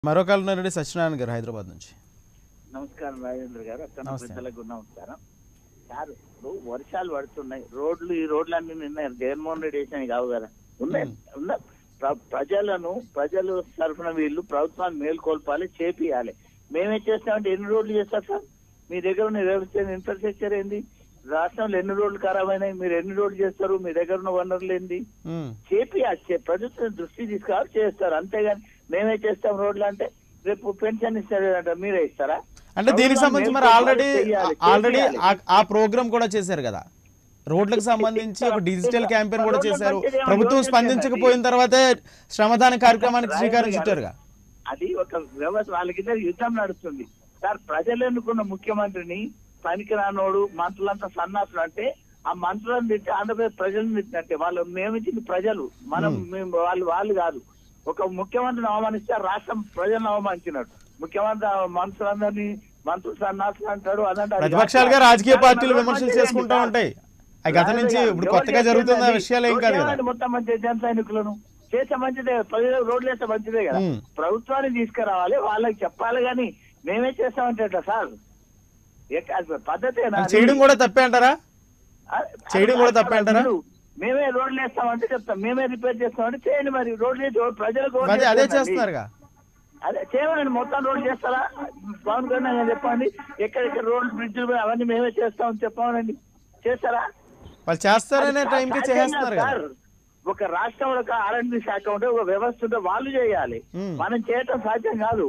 మరో కాలనారెడ్డి సత్యనారాయణ గారు హైదరాబాద్ నుంచి నమస్కారం రాజేంద్ర గారు అక్కడ నమస్తే. పెద్దలకు నమస్కారం సార్ ఇప్పుడు వర్షాలు పడుతున్నాయి రోడ్లు ఈ రోడ్లన్నీ నిన్న జగన్మోహన్ రెడ్డి వేసినవి కావు కదా ఉన్నాయి ఉన్న ప్ర- ప్రజలను ప్రజలు తరఫున వీళ్ళు ప్రభుత్వాన్ని మేల్కొల్పాలి చేపియాలి మేమేం చేస్తామంటే ఎన్ని రోడ్లు చేస్తారు సార్ మీ దగ్గర ఉన్న వ్యవస్థ ఇన్ఫ్రాస్ట్రక్చర్ ఏంది రాష్ట్రంలో ఎన్ని రోడ్లు ఖరాబ్ అయినాయి మీరు ఎన్ని రోడ్లు చేస్తారు మీ దగ్గర ఉన్న వనరులు ఏంది ఉమ్. చేపియాలి ప్రభుత్వం దృష్టి తీసుకురావాలి చేస్తారు అంతేగాని మేమే చేస్తాం రోడ్లు అంటే రేపు పెన్షన్ ఇస్తారు మీరే ఇస్తారా అంటే దీనికి సంబంధించి మరి ఆల్రెడీ చేయాలి, ఆల్రెడీ చేయాలి. ఆ- ఆ ప్రోగ్రామ్ కూడా చేశారు కదా రోడ్లకు సంబంధించి ఒక డిజిటల్ క్యాంపెయిన్ కూడా చేశారు ప్రభుత్వం స్పందించకపోయిన తర్వాతే శ్రమదాన కార్యక్రమానికి శ్రీకారం చుట్టారుగా అది ఒక వ్యవస్థ వాళ్ళకిద్దరు యుద్ధం నడుస్తుంది సార్ ప్రజలు ఎన్నుకున్న ముఖ్యమంత్రిని పనికిరానోడు మంత్రులంతా సన్నాసులు అంటే ఆ మంత్రులను తిట్టి ఆంధ్రప్రదేశ్ ప్రజలను తిట్టినట్టే వాళ్ళు నియమించింది ప్రజలు మనం మేము వాళ్ళు వాళ్ళు కాదు ఒక ముఖ్యమంత్రిని అవమానిస్తే ఆ రాష్ట్రం ప్రజలను అవమానించినట్టు ముఖ్యమంత్రి ఆ మంత్రులందరినీ మంత్రులు సన్నాసులు అంటాడు అదంటే అది ప్రతిపక్షాలుగా కాదు. రాజకీయ సార్, పార్టీలు మనం విమర్శలు మంచిదే చేసుకుంటూ సార్. ఉంటాయి అవి గత నుంచి ఇప్పుడు కొత్తగా జరుగుతున్న విషయాలు ఏం కాదు కదా ఎవరు మొత్తం మంచి జన సైనికులను చేస్తే మంచిదే ప్రజలకు రోడ్లు వేస్తే మంచిదే కదా ఉమ్. ప్రభుత్వాన్ని తీసుకురావాలి వాళ్ళకి చెప్పాలి కానీ మేమే చేస్తామంటే ఎట్లా సార్ ఎక్క- అది పద్ధతేనా అది అది? చేయడం కూడా తప్పే అంటారా అది- చేయడం కూడా తప్పే అంటారా? మీరు మేమే రోడ్లు వేస్తామంటే చెప్తాం మేమే రిపేర్ చేస్తామంటే చేయండి మరి రోడ్లు వేసి ప్రజలకు రోడ్లు అదే అదే వేసేయండి. చేస్తున్నారుగా అదే చేయమని మొత్తం రోడ్లు చేస్తారా పవన్ కళ్యాణ్ గారు చెప్పండి ఎక్కడెక్కడ రోడ్లు బ్రిడ్జ్లు అవన్నీ మేమే చేస్తామని చెప్పమనండి చేస్తారా వాళ్ళు చేస్తారనే అది టైంకి సాధ్యం చేసేస్తున్నారు కాదు కదా సార్. ఒక రాష్ట్రంలో ఒక ఆర్ఎండ్బి శాఖ ఉంటే ఒక వ్యవస్థ ఉంటే వాళ్ళు చేయాలి ఉమ్. మనం చేయటం సాధ్యం కాదు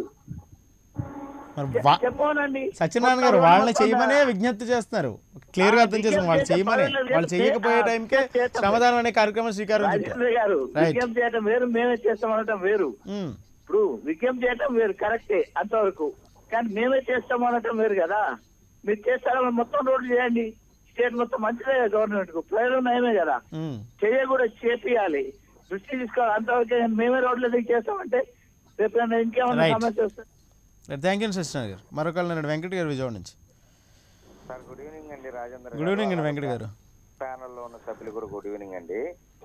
మరి చె- వా- చెప్పమనండి సత్యనారాయణ గారు వాళ్ళని చేయమనే విజ్ఞప్తి చేస్తున్నారు క్లియర్ గా అర్థం చేసుకుని వాళ్ళు చేయమని వాళ్ళు చేయకపోయే టైంకే శ్రమదానం అనే కార్యక్రమం శ్రీకారం చుట్టారు రాజేంద్ర గారు Right. విజ్ఞప్తి చేయటం వేరు మేమే చేస్తామనటం వేరు ఉమ్. ఇప్పుడు విజ్ఞప్తి చేయటం వేరు కరెక్టే అంతవరకు కానీ మేమే చేస్తామనటం వేరు కదా మీరు చేస్తారా మొత్తం రోడ్లు చేయండి స్టేట్ మొత్తం మంచిదే కదా గవర్నమెంట్ కు ప్రజలు నయమే కదా ఉమ్. చెయ్య కూడా చేపియాలి దృష్టి తీసుకోవాలి అంతవరకు కానీ మేమే రోడ్లు దిగి చేస్తామంటే రేపు ఏమైనా ఇంకేమైనా Right. సమస్య వస్తే థ్యాంక్ యూ సత్యనారాయణ గారు మరొకళ్ళు నేను వెంకట గారు విజయవాడ నుంచి సార్ గుడ్ ఈవినింగ్ అండి రాజేంద్ర గుడ్ ఈవినింగ్ అండి వెంకట గారు ప్యానల్లో ఉన్న సభ్యులు కూడా గుడ్ ఈవినింగ్ అండి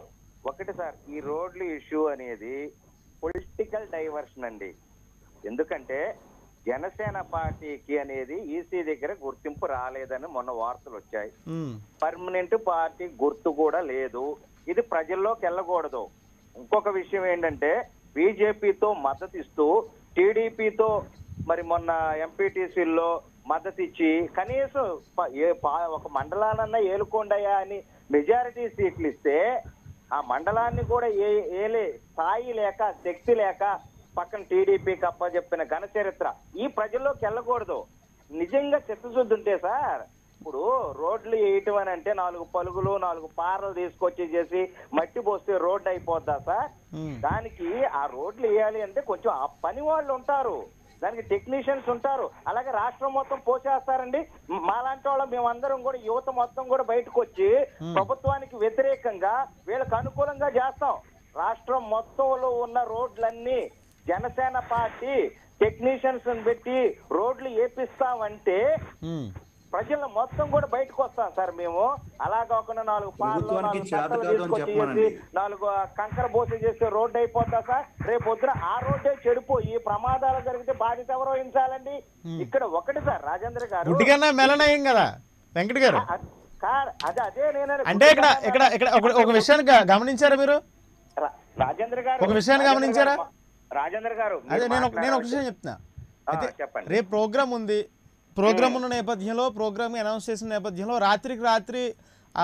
ఒకటి సార్ ఈ రోడ్లు ఇష్యూ అనేది పొలిటికల్ డైవర్షన్ అండి ఎందుకంటే జనసేన పార్టీకి అనేది ఈసీ దగ్గర గుర్తింపు రాలేదని మొన్న వార్తలు వచ్చాయి ఉమ్. పర్మనెంట్ పార్టీ గుర్తు కూడా లేదు ఇది ప్రజల్లోకి వెళ్ళకూడదు ఇంకొక విషయం ఏంటంటే బీజేపీతో మద్దతు ఇస్తూ టీడీపీతో మరి మొన్న ఎంపీటీసీల్లో మద్దతు ఇచ్చి కనీసం ప- ఏ పా- ఒక మండలానన్నా ఏలుకోండయా అని మెజారిటీ సీట్లు ఇస్తే ఆ మండలాన్ని కూడా ఏ ఏలే స్థాయి లేక శక్తి లేక పక్కన టీడీపీకి అప్ప చెప్పిన ఘన చరిత్ర ఈ ప్రజల్లోకి వెళ్ళకూడదు నిజంగా చిత్తశుద్ధి ఉంటే సార్ ఇప్పుడు రోడ్లు వేయటం అని అంటే నాలుగు పలుగులు నాలుగు పారలు తీసుకొచ్చి చేసి మట్టి పోస్తే రోడ్డు అయిపోద్దా సార్ ఉమ్. దానికి ఆ రోడ్లు వేయాలి అంటే కొంచెం ఆ పని వాళ్ళు ఉంటారు దానికి టెక్నీషియన్స్ ఉంటారు అలాగే రాష్ట్రం మొత్తం పోసేస్తారండి మ- మాలాంటి వాళ్ళం మేమందరం కూడా యువత మొత్తం కూడా బయటకు వచ్చి ప్రభుత్వానికి వ్యతిరేకంగా వీళ్ళకి అనుకూలంగా చేస్తాం రాష్ట్రం మొత్తంలో ఉన్న రోడ్లన్నీ జనసేన పార్టీ టెక్నీషియన్స్ పెట్టి రోడ్లు వేపిస్తామంటే ఉమ్. ప్రజలు మొత్తం కూడా బయటకు వస్తాం సార్ మేము అలా కాకుండా నాలుగు పార్లు ప్రభుత్వానికి నాలుగు చేత కట్టలు కాదు అని తీసుకొచ్చి చెప్పమనండి. చేసి, నాలుగు ఆ కంకర బోస చేస్తే రోడ్డు అయిపోద్దా సార్ రేపు పొద్దున ఆ రోడ్డే చెడిపోయి ప్రమాదాలు జరిగితే బాధ్యత ఎవరు వహించాలండి ఇక్కడ ఒకటి సార్ రాజేంద్ర గారు గుడ్డికన్నా మెలనయం కదా వెంకట గారు ఆ- సార్ అదే అదే నేను అంటే ఇక్కడ ఇక్కడ ఇక్కడ ఒక ఒక విషయాన్ని గ- గమనించారా మీరు రా- రాజేంద్ర గారు ఒక విషయాన్ని రాజేంద్ర గమనించారా? గారు, రాజేంద్ర గారు అదే మీరు నేను ఒక- నేను ఒక మాట్లాడాలి. విషయం చెప్తున్నా ఆ, అయితే చెప్పండి రేపు ప్రోగ్రామ్ ఉంది ప్రోగ్రామ్ ఉన్న నేపథ్యంలో ప్రోగ్రామ్ అనౌన్స్ చేసిన నేపథ్యంలో రాత్రికి రాత్రి ఆ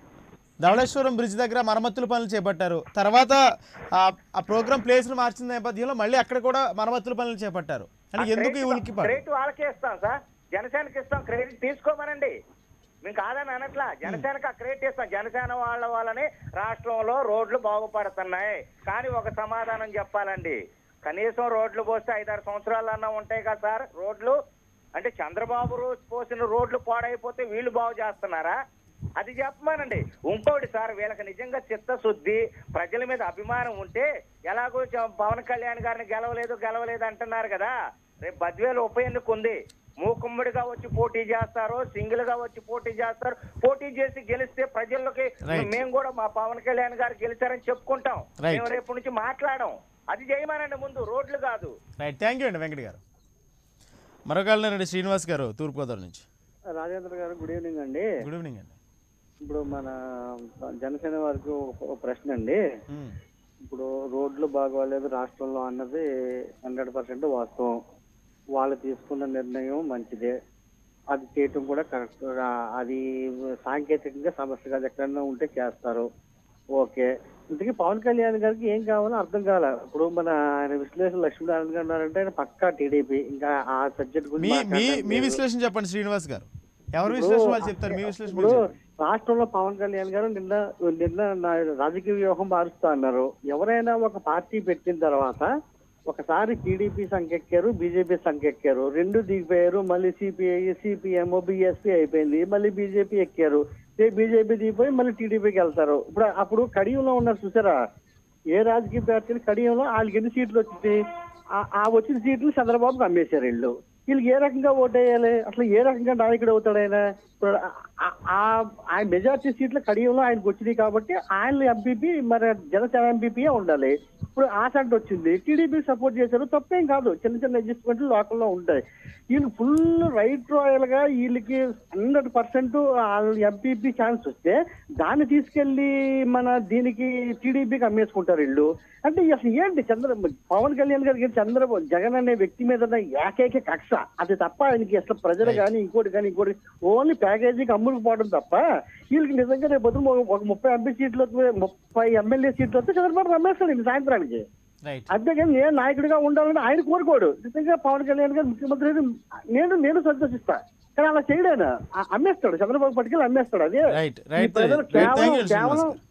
ధవళేశ్వరం బ్రిడ్జ్ దగ్గర మరమ్మతుల పనులు చేపట్టారు తర్వాత ఆ- ఆ ప్రోగ్రామ్ ప్లేస్ను మార్చిన నేపథ్యంలో మళ్ళీ అక్కడ కూడా మరమ్మతుల పనులు చేపట్టారు అంటే ఎందుకు ఈ ఉలికి క్రెడిట్ వాళ్ళకే ఇస్తాం సార్ జనసేనకి ఇస్తాం క్రెడిట్ తీసుకోమనండి మేము కాదని అనట్లా జనసేనకి ఆ క్రెడిట్ ఇస్తాం జనసేన వాళ్ళ వాళ్ళని రాష్ట్రంలో రోడ్లు బాగుపడుతున్నాయి కానీ ఒక సమాధానం చెప్పాలండి కనీసం రోడ్లు పోస్తే ఐదారు సంవత్సరాలన్నా ఉంటాయి కదా సార్ రోడ్లు అంటే చంద్రబాబు రోజు పోసిన రోడ్లు పాడైపోతే వీళ్ళు బాగు చేస్తున్నారా అది చెప్పమానండి ఇంకోటి సార్ వీళ్ళకి నిజంగా చిత్తశుద్ధి ప్రజల మీద అభిమానం ఉంటే ఎలాగో చ- పవన్ కళ్యాణ్ గారిని గెలవలేదు గెలవలేదు అంటున్నారు కదా రేపు బద్వేలు ఉప ఎన్నిక ఉంది మూకుమ్మడిగా వచ్చి పోటీ చేస్తారు సింగిల్ గా వచ్చి పోటీ చేస్తారు పోటీ చేసి గెలిస్తే ప్రజల్లోకి Right. మేము కూడా మా పవన్ కళ్యాణ్ గారు గెలిచారని చెప్పుకుంటాం Right. మేము రేపు నుంచి మాట్లాడం అది చేయమనండి ముందు రోడ్లు కాదు రైట్ థ్యాంక్ యూ అండి వెంకట గారు మరొక శ్రీనివాస్ గారు తూర్పుగోదావరి నుంచి రాజేంద్ర గారు గుడ్ ఈవినింగ్ అండి గుడ్ ఈవినింగ్ అండి ఇప్పుడు మన జనసేన వారికి ఒక- ఒక ప్రశ్న అండి మ్మ్. ఇప్పుడు రోడ్లు బాగోలేదు రాష్ట్రంలో అన్నది హండ్రెడ్ పర్సెంట్ వాస్తవం వాళ్ళు తీసుకున్న నిర్ణయం మంచిదే అది చేయటం కూడా కరెక్ట్ అది సాంకేతికంగా సమస్య కాదు ఎక్కడన్నా ఉంటే చేస్తారు ఓకే ఇంతకీ పవన్ కళ్యాణ్ గారికి ఏం కావాలో అర్థం కాలే ఇప్పుడు మన ఆయన విశ్లేషణ లక్ష్మీనారాయణ గారు ఉన్నారంటే ఆయన పక్కా టీడీపీ ఇంకా ఆ సబ్జెక్ట్ మీ గురించి మీ మాట్లాడడానికి మీ లేదు. విశ్లేషణ చెప్పండి శ్రీనివాస్ గారు ఎవరి ఇప్పుడు విశ్లేషణ వాళ్ళు చెప్తారు మీ విశ్లేషణ ఇప్పుడు మీరు చెప్పండి. రాష్ట్రంలో పవన్ కళ్యాణ్ గారు నిన్న నిన్న నా రాజకీయ వ్యూహం మారుస్తా అన్నారు ఎవరైనా ఒక పార్టీ పెట్టిన తర్వాత ఒకసారి టీడీపీ సంకెక్కారు బీజేపీ సంకెక్కారు రెండు దిగిపోయారు మళ్ళీ సిపిఐ సిపిఎం బిఎస్పీ అయిపోయింది మళ్ళీ బీజేపీ ఎక్కారు బీజేపీ దిగిపోయి మళ్ళీ టీడీపీకి వెళ్తారు ఇప్పుడు అప్పుడు కడియంలో ఉన్నారు చూసారా ఏ రాజకీయ పార్టీలు కడియంలో వాళ్ళకి ఎన్ని సీట్లు వచ్చింది ఆ- ఆ వచ్చిన సీట్లు చంద్రబాబుకి అమ్మేశారు వీళ్ళు వీళ్ళకి ఏ రకంగా ఓటేయాలి అసలు ఏ రకంగా నాయకుడు అవుతాడు ఆయన ఇప్పుడు ఆ- ఆ- ఆయన మెజార్టీ సీట్లు కడియంలో ఆయనకు వచ్చినాయి కాబట్టి ఆయన ఎంపీపీ మరి జనసేన ఎంపీపీయే ఉండాలి ఇప్పుడు ఆ సంట వచ్చింది టీడీపీ సపోర్ట్ చేశారు తప్పేం కాదు చిన్న చిన్న అడ్జస్ట్మెంట్లు లోకల్లో ఉంటాయి వీళ్ళు ఫుల్ రైట్ రాయల్ గా వీళ్ళకి హండ్రెడ్ పర్సెంట్ ఎంపీపీ ఛాన్స్ వస్తే దాన్ని తీసుకెళ్లి మన దీనికి టీడీపీకి అమ్మేసుకుంటారు వీళ్ళు అంటే అసలు ఏంటి చంద్ర పవన్ కళ్యాణ్ గారికి చంద్రబాబు జగన్ అనే వ్యక్తి మీద ఉన్న ఏకైక కక్ష అది తప్ప ఆయనకి అసలు ప్రజలు కానీ ఇంకోటి కానీ ఇంకోటి ఓన్లీ ప్యాకేజీకి అమ్ముకుపోవడం తప్ప వీళ్ళకి నిజంగా రేపు పొద్దున్న ఒక- ఒక ముప్పై ఎంపీ సీట్లు వస్తే, ముప్పై ఎమ్మెల్యే సీట్లు వస్తే చంద్రబాబు రమ్మేస్తాడు ఇంక సాయంత్రానికి రైట్ అంతేగాని నేను నాయకుడిగా ఉండాలని ఆయన కోరుకోడు నిజంగా పవన్ కళ్యాణ్ గారు ముఖ్యమంత్రి అయితే నేను నేను సంతోషిస్తా కానీ అలా చేయడాను అమ్మేస్తాడు చంద్రబాబు పట్టుకెళ్ళి అమ్మేస్తాడు అదే రైట్ ఈ రైట్ ప్రజలు రైట్ థ్యాంక్ కేవలం యూ శ్రీనివాస్ కేవలం గారు